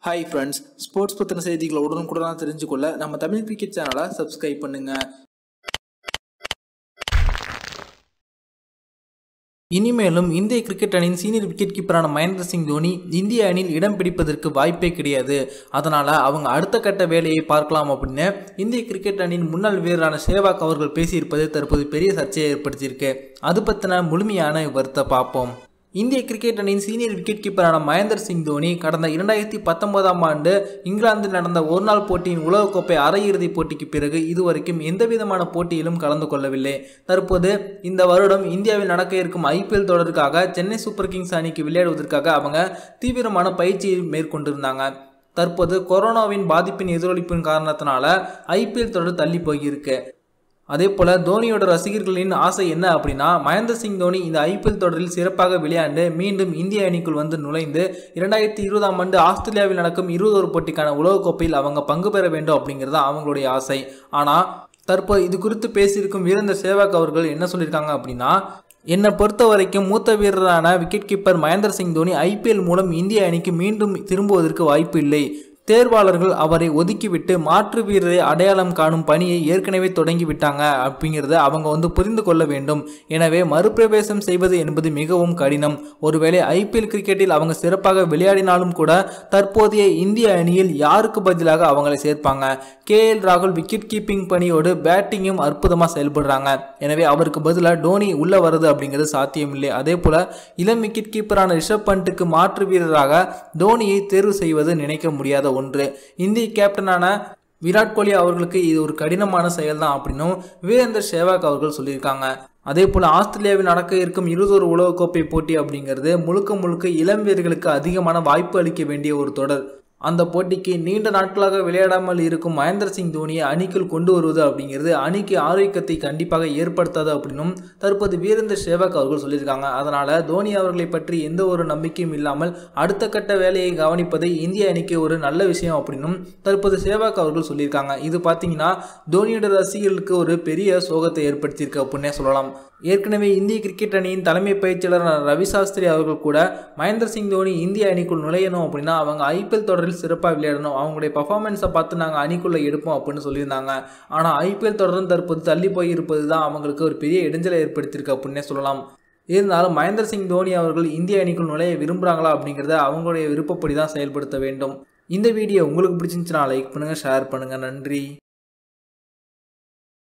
hi friends sports பற்றின செய்திகளை உடனுக்குடனாக தெரிஞ்சுக்கொள்ள நம்ம தமிழ் கிரிக்கெட் சேனலை சப்ஸ்கிரைப் பண்ணுங்க இனிமேலும் இந்திய கிரிக்கெட் அணியின் சீனியர் விக்கெட் கீப்பரான மகேந்திர சிங் தோனி இந்திய அணியில் இடம் பிடிப்பதற்கு வாய்ப்பே கிடையாது அதனால அவங்க அடுத்த கட்ட வேலையை பார்க்கலாம் அப்படின்னு இந்திய கிரிக்கெட் அணியின் முன்னாள் வீரரான சேவாக் அவர்கள் பேசியிருப்பது தற்போது பெரிய சர்ச்சையை ஏற்படுத்தியிருக்கு அது பற்றின முழுமையான விவரத்தை பார்ப்போம் இந்திய கிரிக்கெட் அணியின் சீனியர் விக்கெட் கீப்பரான மகேந்தர் சிங் தோனி கடந்த இரண்டாயிரத்தி பத்தொன்பதாம் ஆண்டு இங்கிலாந்தில் நடந்த ஒருநாள் போட்டியின் உலகக்கோப்பை அரையிறுதிப் போட்டிக்கு பிறகு இதுவரைக்கும் எந்தவிதமான போட்டியிலும் கலந்து கொள்ளவில்லை தற்போது இந்த வருடம் இந்தியாவில் நடக்க இருக்கும் ஐபிஎல் தொடருக்காக சென்னை சூப்பர் கிங்ஸ் அணிக்கு விளையாடுவதற்காக அவங்க தீவிரமான பயிற்சியை மேற்கொண்டிருந்தாங்க தற்போது கொரோனாவின் பாதிப்பின் எதிரொலிப்பின் காரணத்தினால ஐபிஎல் தொடர் தள்ளி போகியிருக்கு அதே போல தோனியோட ரசிகர்களின் ஆசை என்ன அப்படின்னா மகேந்திர சிங் தோனி இந்த ஐபிஎல் தொடரில் சிறப்பாக விளையாண்டு மீண்டும் இந்திய அணிக்குள் வந்து நுழைந்து இரண்டாயிரத்தி இருபதாம் ஆண்டு ஆஸ்திரேலியாவில் நடக்கும் இருபதொரு போட்டிக்கான உலகக்கோப்பையில் அவங்க பங்கு பெற வேண்டும் அப்படிங்கிறது அவங்களுடைய ஆசை ஆனால் தற்போது இது குறித்து பேசியிருக்கும் வீரேந்தர் சேவாக் அவர்கள் என்ன சொல்லியிருக்காங்க அப்படின்னா என்னை பொறுத்த வரைக்கும் மூத்த வீரரான wicket keeper Mahendra Singh Dhoni IPL மூலம் இந்திய அணிக்கு மீண்டும் திரும்புவதற்கு வாய்ப்பு இல்லை தேர்வாளர்கள் அவரை ஒதுக்கிவிட்டு மாற்று வீரரை அடையாளம் காணும் பணியை ஏற்கனவே தொடங்கி விட்டாங்க அப்படிங்கிறத அவங்க வந்து புரிந்து கொள்ள வேண்டும் எனவே மறுபிரவேசம் செய்வது என்பது மிகவும் கடினம் ஒருவேளை ஐபிஎல் கிரிக்கெட்டில் அவங்க சிறப்பாக விளையாடினாலும் கூட தற்போதைய இந்திய அணியில் யாருக்கு பதிலாக அவங்களை சேர்ப்பாங்க கே எல் ராகுல் விக்கெட் கீப்பிங் பணியோடு பேட்டிங்கும் அற்புதமாக செயல்படுறாங்க எனவே அவருக்கு பதிலாக டோனி உள்ள வருது அப்படிங்கிறது சாத்தியமில்லை அதே போல இளம் விக்கெட் கீப்பரான ரிஷப் பண்ட்டுக்கு மாற்று வீரராக தோனியை தேர்வு செய்வது நினைக்க முடியாத ஒன்று இந்திய கேப்டனான விராட் கோலி அவர்களுக்கு இது ஒரு கடினமான செயல் தான் அப்படின்னும் வீரேந்தர் சேவாக் அவர்கள் சொல்லியிருக்காங்க அதே போல் ஆஸ்திரேலியாவில் நடக்க இருக்கும் இருபதொரு உலகக்கோப்பை போட்டி அப்படிங்கிறது முழுக்க முழுக்க இளம் வீரர்களுக்கு அதிகமான வாய்ப்பு அளிக்க வேண்டிய ஒரு தொடர் அந்த போட்டிக்கு நீண்ட நாட்களாக விளையாடாமல் இருக்கும் மகேந்திர சிங் தோனியை அணிக்குள் கொண்டு வருவது அப்படிங்கிறது அணிக்கு ஆரோக்கியத்தை கண்டிப்பாக ஏற்படுத்தாது அப்படின்னும் தற்போது வீரேந்தர் சேவாக் அவர்கள் சொல்லியிருக்காங்க அதனால தோனி அவர்களை பற்றி எந்த ஒரு நம்பிக்கையும் இல்லாமல் அடுத்த கட்ட வேலையை கவனிப்பதை இந்திய அணிக்கு ஒரு நல்ல விஷயம் அப்படின்னும் தற்போது சேவாக் அவர்கள் சொல்லியிருக்காங்க இது பார்த்தீங்கன்னா தோனியோட ரசிகர்களுக்கு ஒரு பெரிய சோகத்தை ஏற்படுத்தியிருக்கு அப்படின்னே சொல்லலாம் ஏற்கனவே இந்திய கிரிக்கெட் அணியின் தலைமை பயிற்சியாளர் ரவி சாஸ்திரி அவர்கள் கூட மகேந்திர சிங் தோனி இந்திய அணிக்குள் நுழையணும் அப்படின்னா அவங்க ஐபிஎல் தொடரில் சிறப்பாக விளையாடணும் அவங்களுடைய பர்ஃபார்மன்ஸை பார்த்து நாங்கள் அணிக்குள்ளே எடுப்போம் அப்படின்னு சொல்லியிருந்தாங்க ஆனால் ஐபிஎல் தொடரும் தற்போது தள்ளி போய் இருப்பது தான் அவங்களுக்கு ஒரு பெரிய இடைஞ்சலை ஏற்படுத்தியிருக்கு அப்படின்னே சொல்லலாம் இருந்தாலும் மகேந்திர சிங் தோனி அவர்கள் இந்திய அணிக்குள் நுழைய விரும்புகிறாங்களா அப்படிங்கிறத அவங்களுடைய விருப்பப்படி தான் செயல்படுத்த வேண்டும் இந்த வீடியோ உங்களுக்கு பிடிச்சிருந்துச்சுன்னா லைக் பண்ணுங்கள் ஷேர் பண்ணுங்கள் நன்றி